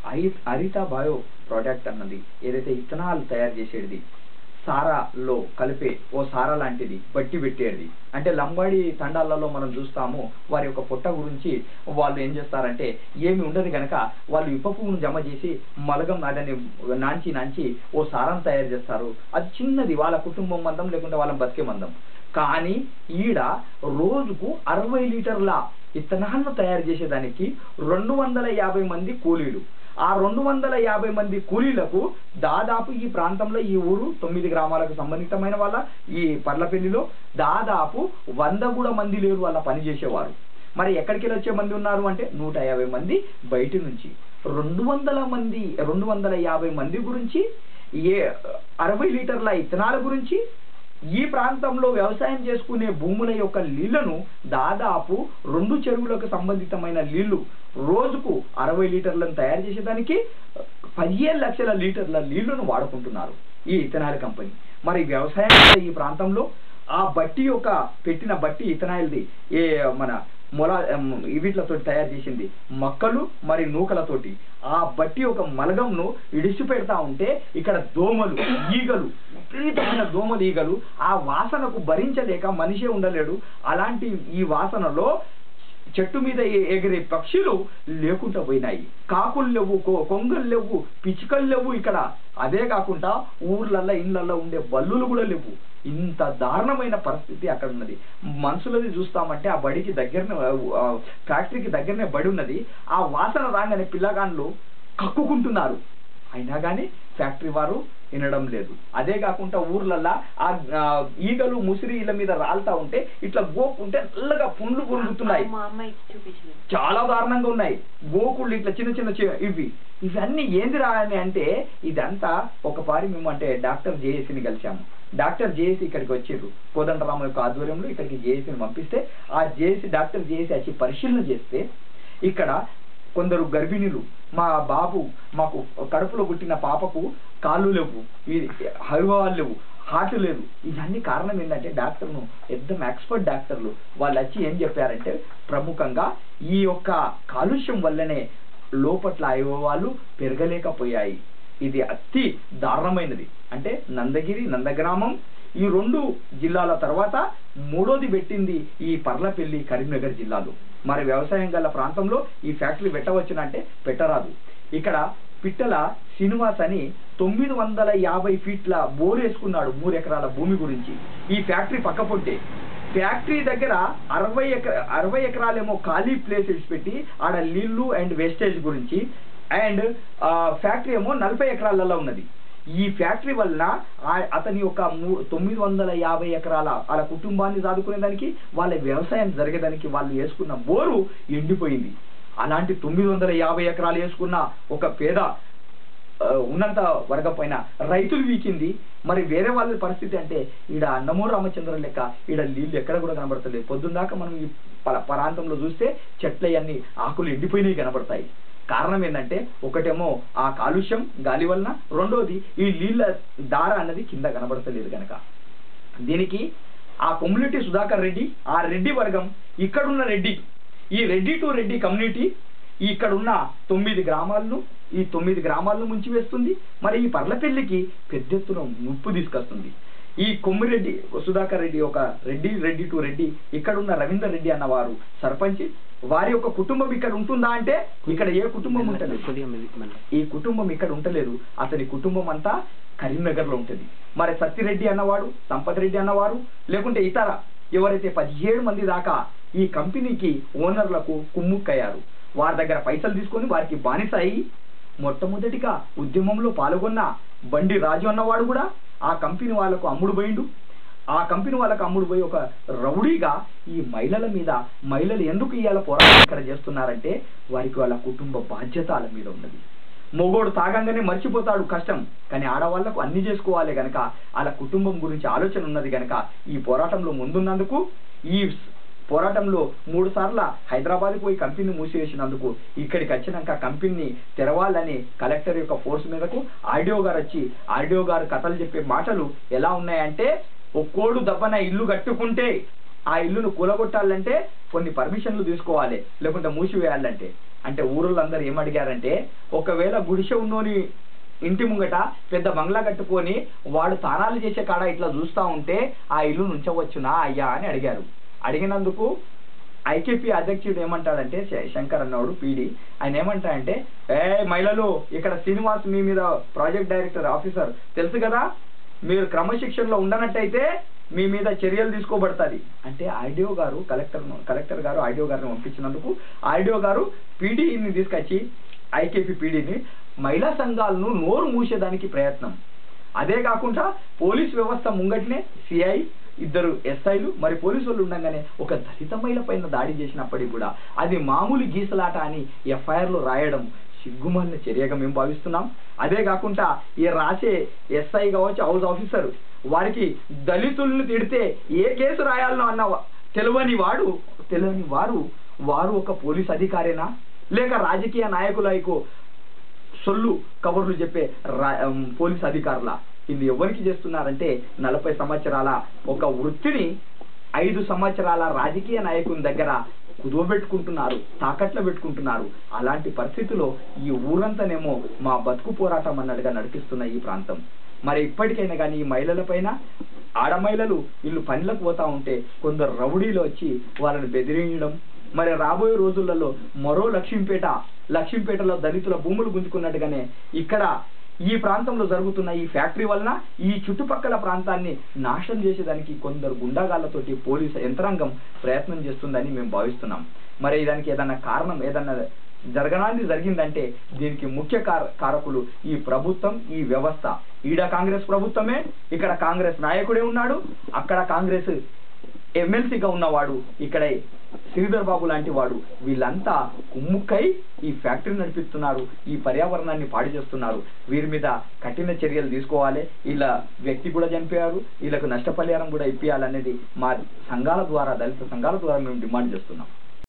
I హరిత bio product అన్నది ఏదైతే ఇథనాల్ తయారు చేసేది సారాలో కలిపే ఓ సారా లాంటిది బట్టి పెట్టేది అంటే లంబాడి తండాలలో మనం చూస్తాము వారి యొక్క పొట్ట గురించి వాళ్ళు ఏం చేస్తారంటే ఏమి ఉండదు కనుక వాళ్ళు ఇప్ప పువ్వును జమ చేసి మలగం అదని నాంచి నాంచి ఓ సారం తయారు చేస్తారు అది చిన్నది వాళ్ళ కుటుంబం మందం లేకుంటే వాళ్ళ బతికే మందం కానీ ఈడ రోజుకు అరవై లీటర్ల ఇత్తనాలను తయారు చేసేదానికి రెండు వందల యాభై మంది కూలీలు ఆ రెండు వందల యాభై మంది కూలీలకు దాదాపు ఈ ప్రాంతంలో ఈ ఊరు తొమ్మిది గ్రామాలకు సంబంధితమైన వాళ్ళ ఈ పర్లపల్లిలో దాదాపు వంద కూడా మంది లేరు వాళ్ళ పని చేసేవారు మరి ఎక్కడికి వెళ్ళి వచ్చే మంది ఉన్నారు అంటే నూట యాభై మంది బయట నుంచి రెండు వందల మంది రెండు వందల యాభై మంది గురించి ఏ అరవై లీటర్ల ఇత్తనాల గురించి ఈ ప్రాంతంలో వ్యవసాయం చేసుకునే భూముల యొక్క నీళ్లను దాదాపు రెండు చెరువులకు సంబంధితమైన నీళ్లు రోజుకు అరవై లీటర్లను తయారు చేసేదానికి పదిహేను లక్షల లీటర్ల నీళ్లను వాడుకుంటున్నారు ఈ ఇథనాయిల్ కంపెనీ మరి వ్యవసాయం చేసే ఈ ప్రాంతంలో ఆ బట్టి యొక్క పెట్టిన బట్టి ఇథనాయిల్ది ఏ మన మొల వీటిలతో తయారు చేసింది మొక్కలు మరి నూకలతోటి ఆ బట్టి ఒక మలగంను ఇడిచి పెడతా ఉంటే ఇక్కడ దోమలు ఈగలు విపరీతమైన దోమలు ఈగలు ఆ వాసనకు భరించలేక మనిషే ఉండలేడు అలాంటి ఈ వాసనలో చెట్టు మీద ఎ- ఎగిరే పక్షులు లేకుండా పోయినాయి కాకులు లేవు కొ- కొంగలు లేవు పిచ్చుకలు లేవు ఇక్కడ అదే కాకుండా ఊర్లల్లో ఇళ్ళల్లో ఉండే బల్లులు కూడా లేవు ఇంత దారుణమైన పరిస్థితి అక్కడ ఉన్నది మనుషులది చూస్తామంటే ఆ బడికి దగ్గరనే ఆ, ఫ్యాక్టరీకి దగ్గరనే బడి ఉన్నది ఆ వాసన రాగానే పిల్లగాండ్లు కక్కుకుంటున్నారు అయినా కానీ ఫ్యాక్టరీ వారు వినడం లేదు అదే కాకుండా ఊర్లల్లా ఆ ఆ, ఈగలు ముసిరి ఇళ్ళ మీద రాలుతా ఉంటే ఇట్లా గోకుంటే నల్లగా పుండ్లు పొందుతున్నాయి మా అమ్మాయి చూపించింది చాలా దారుణంగా ఉన్నాయి గోకుళ్ళు ఇట్లా చిన్న చిన్న చి- ఇవి ఇవన్నీ ఏంది రా అని అంటే ఇదంతా ఒక పారి మేము అంటే డాక్టర్ జేఏసీని కలిసాము డాక్టర్ జేఏసీ ఇక్కడికి వచ్చారు కోదండరామ యొక్క ఆధ్వర్యంలో ఇక్కడికి జేఏసీని పంపిస్తే ఆ జేఏసీ డాక్టర్ జేఏసీ వచ్చి పరిశీలన చేస్తే ఇక్కడ కొందరు గర్భిణీలు మా బాబు మాకు కడుపులో పుట్టిన పాపకు కాళ్ళు లేవు ఇది హైవాలు లేవు హార్ట్ లేదు ఇవన్నీ కారణం ఏంటంటే డాక్టర్ను ఎద్దం ఎక్స్పర్ట్ డాక్టర్లు వాళ్ళు వచ్చి ఏం చెప్పారంటే ప్రముఖంగా ఈ యొక్క కాలుష్యం వల్లనే లోపట్ల అవయవాలు పెరగలేకపోయాయి ఇది అతి దారుణమైనది అంటే నందగిరి నందగ్రామం ఈ రెండు జిల్లాల తర్వాత మూడోది పెట్టింది ఈ పర్లపల్లి కరీంనగర్ జిల్లాలో మరి వ్యవసాయం గల ప్రాంతంలో ఈ ఫ్యాక్టరీ పెట్టవచ్చునంటే పెట్టరాదు ఇక్కడ పిట్టల శ్రీనివాస్ అని తొమ్మిది వందల యాభై ఫీట్ల బోర్ వేసుకున్నాడు మూడు ఎకరాల భూమి గురించి ఈ ఫ్యాక్టరీ పక్క పొట్టే ఫ్యాక్టరీ దగ్గర అరవై ఎకర అరవై ఎకరాలేమో ఖాళీ ప్లేస్ పెట్టి ఆడ నీళ్లు అండ్ వేస్టేజ్ గురించి అండ్ ఫ్యాక్టరీ ఏమో నలభై ఎకరాలలో ఉన్నది ఈ ఫ్యాక్టరీ వలన ఆ- అతని యొక్క మూ- తొమ్మిది వందల యాభై ఎకరాల వాళ్ళ కుటుంబాన్ని దాదుకునేదానికి వాళ్ళ వ్యవసాయం జరిగేదానికి వాళ్ళు వేసుకున్న బోరు ఎండిపోయింది అలాంటి తొమ్మిది వందల యాభై ఎకరాలు వేసుకున్న ఒక పేద ఆ, ఉన్నంత వర్గం పైన రైతులు వీకింది మరి వేరే వాళ్ళ పరిస్థితి అంటే ఈడ అన్నమో రామచంద్ర లెక్క ఈడ నీళ్లు ఎక్కడ కూడా కనబడతలేదు పొద్దున్నాక మనం ఈ పల- ప్రాంతంలో చూస్తే చెట్లయన్ని ఆకులు ఎండిపోయినవి కనబడతాయి కారణం ఏంటంటే ఒకటేమో ఆ కాలుష్యం గాలి వలన రెండోది ఈ నీళ్ళ దార అన్నది కింద కనబడతలేదు కనుక దీనికి ఆ కమ్యూనిటీ సుధాకర్ రెడ్డి ఆ రెడ్డి వర్గం ఇక్కడున్న రెడ్డి ఈ రెడ్డి టు రెడ్డి కమ్యూనిటీ ఇక్కడున్న తొమ్మిది గ్రామాలను ఈ తొమ్మిది గ్రామాలను ముంచివేస్తుంది మరి ఈ పర్లపెల్లికి పెద్ద ఎత్తున ముప్పు తీసుకొస్తుంది ఈ కొమ్మిరెడ్డి సుధాకర్ రెడ్డి ఒక రెడ్డి రెడ్డి టు రెడ్డి ఇక్కడున్న రవీందర్ రెడ్డి అన్నవారు సర్పంచ్ వారి యొక్క కుటుంబం ఇక్కడ ఉంటుందా అంటే ఇక్కడ ఏ కుటుంబం ఉంటుంది ఈ కుటుంబం ఇక్కడ ఉండలేదు అతని కుటుంబం అంతా కరీంనగర్ లో ఉంటుంది మరి సత్తిరెడ్డి అన్నవాడు సంపత్ రెడ్డి అన్నవారు లేకుంటే ఇతర ఎవరైతే పదిహేడు మంది దాకా ఈ కంపెనీకి ఓనర్లకు కుమ్ముక్కయ్యారు వారి దగ్గర పైసలు తీసుకొని వారికి బానిస అయి మొట్టమొదటిగా ఉద్యమంలో పాల్గొన్న బండి రాజు అన్నవాడు కూడా ఆ కంపెనీ వాళ్ళకు అమ్ముడు పోయిండు ఆ కంపెనీ వాళ్ళకు అమ్ముడు పోయి ఒక రౌడీగా ఈ మహిళల మీద మహిళలు ఎందుకు ఇవాళ పోరాటం ఇక్కడ చేస్తున్నారంటే వారికి వాళ్ళ కుటుంబ బాధ్యత వాళ్ళ మీద ఉన్నది మొగోడు తాగంగానే మర్చిపోతాడు కష్టం కానీ ఆడవాళ్లకు అన్ని చేసుకోవాలి గనక వాళ్ళ కుటుంబం గురించి ఆలోచన ఉన్నది గనక ఈ పోరాటంలో ముందున్నందుకు ఈ స్- పోరాటంలో మూడు సార్ల హైదరాబాద్ పోయి కంపెనీ మూసివేసినందుకు ఇక్కడికి వచ్చినాక కంపెనీని తెరవాలని కలెక్టర్ యొక్క ఫోర్స్ మీదకు ఆర్డీఓ గారు వచ్చి ఆర్డీఓ గారు కథలు చెప్పే మాటలు ఎలా ఉన్నాయంటే ఒక్కోడు దవ్వన ఇల్లు కట్టుకుంటే ఆ ఇల్లును కూలగొట్టాలంటే కొన్ని పర్మిషన్లు తీసుకోవాలి లేకుంటే మూసివేయాలంటే అంటే ఊరోళ్ళందరూ ఏమడిగారంటే ఒకవేళ గుడిసె ఉన్నోని ఇంటి ముంగట పెద్ద బంగ్లా కట్టుకొని వాడు తానాలు చేసే కాడ ఇట్లా చూస్తా ఉంటే ఆ ఇల్లు నుంచవచ్చునా అయ్యా అని అడిగారు అడిగినందుకు ఐకేపీ అధ్యక్షుడు ఏమంటాడంటే శ- శంకర్ అన్నవాడు పీడి ఆయన ఏమంటాడంటే ఏ మహిళలు ఇక్కడ శ్రీనివాస్ మీ మీద ప్రాజెక్ట్ డైరెక్టర్ ఆఫీసర్ తెలుసు కదా మీరు క్రమశిక్షణలో ఉండనట్టయితే మీ మీద చర్యలు తీసుకోబడతాది అంటే ఐడిఓ గారు కలెక్టర్ కలెక్టర్ గారు ఐడిఓ గారిని పంపించినందుకు ఐడిఓ గారు పీడీని తీసుకొచ్చి ఐకేపీ పీడీని మహిళా సంఘాలను నోరు మూసేదానికి ప్రయత్నం అదే కాకుండా పోలీస్ వ్యవస్థ ముంగటినే సిఐ ఇద్దరు ఎస్ఐలు మరి పోలీసు వాళ్ళు ఉండగానే ఒక దళిత మహిళ పైన దాడి చేసినప్పటికీ కూడా అది మామూలు గీసలాట అని ఎఫ్ఐఆర్ లో రాయడం సిగ్గుమాలిన చర్యగా మేము భావిస్తున్నాం అదే కాకుండా ఈ రాసే ఎస్ఐ కావచ్చు హౌస్ ఆఫీసర్ వారికి దళితులను తిడితే ఏ కేసు రాయాలనో అన్న వా- తెలియని వాడు తెలియని వారు వారు ఒక పోలీస్ అధికారేనా లేక రాజకీయ నాయకులకు సొల్లు కబుర్లు చెప్పే రా- ఉమ్, పోలీస్ అధికారుల ఇది ఎవరికి చేస్తున్నారంటే నలభై సంవత్సరాల ఒక వృత్తిని ఐదు సంవత్సరాల రాజకీయ నాయకుని దగ్గర కుదవబెట్టుకుంటున్నారు తాకట్లో పెట్టుకుంటున్నారు అలాంటి పరిస్థితిలో ఈ ఊరంతానేమో మా బతుకు పోరాటం అన్నట్టుగా నడిపిస్తున్న ఈ ప్రాంతం మరి ఇప్పటికైనా కానీ ఈ మహిళల పైన ఆడ మహిళలు వీళ్ళు పనులకు పోతా ఉంటే కొందరు రౌడీలు వచ్చి వాళ్ళని బెదిరించడం మరి రాబోయే రోజులలో మరో లక్ష్మీపేట లక్ష్మీపేటలో దళితుల భూములు గుంజుకున్నట్టుగానే ఇక్కడ ఈ ప్రాంతంలో జరుగుతున్న ఈ ఫ్యాక్టరీ వలన ఈ చుట్టుపక్కల ప్రాంతాన్ని నాశనం చేసేదానికి కొందరు గుండాగాళ్లతోటి పోలీసు యంత్రాంగం ప్రయత్నం చేస్తుందని మేము భావిస్తున్నాం మరి దానికి ఏదన్నా కారణం ఏదన్నా జరగనాది జరిగిందంటే దీనికి ముఖ్య కార- కారకులు ఈ ప్రభుత్వం ఈ వ్యవస్థ ఈడ కాంగ్రెస్ ప్రభుత్వమే ఇక్కడ కాంగ్రెస్ నాయకుడే ఉన్నాడు అక్కడ కాంగ్రెస్ ఎమ్మెల్సీగా ఉన్నవాడు ఇక్కడ శ్రీధర్ బాబు లాంటి వాడు వీళ్ళంతా కుమ్ముక్కై ఈ ఫ్యాక్టరీ నడిపిస్తున్నారు ఈ పర్యావరణాన్ని పాడు చేస్తున్నారు వీరి మీద కఠిన చర్యలు తీసుకోవాలి వీళ్ళ వ్యక్తి కూడా చనిపోయారు వీళ్ళకు నష్టపరిహారం కూడా ఇప్పించాలనేది మా సంఘాల ద్వారా దళిత సంఘాల ద్వారా మేము డిమాండ్ చేస్తున్నాం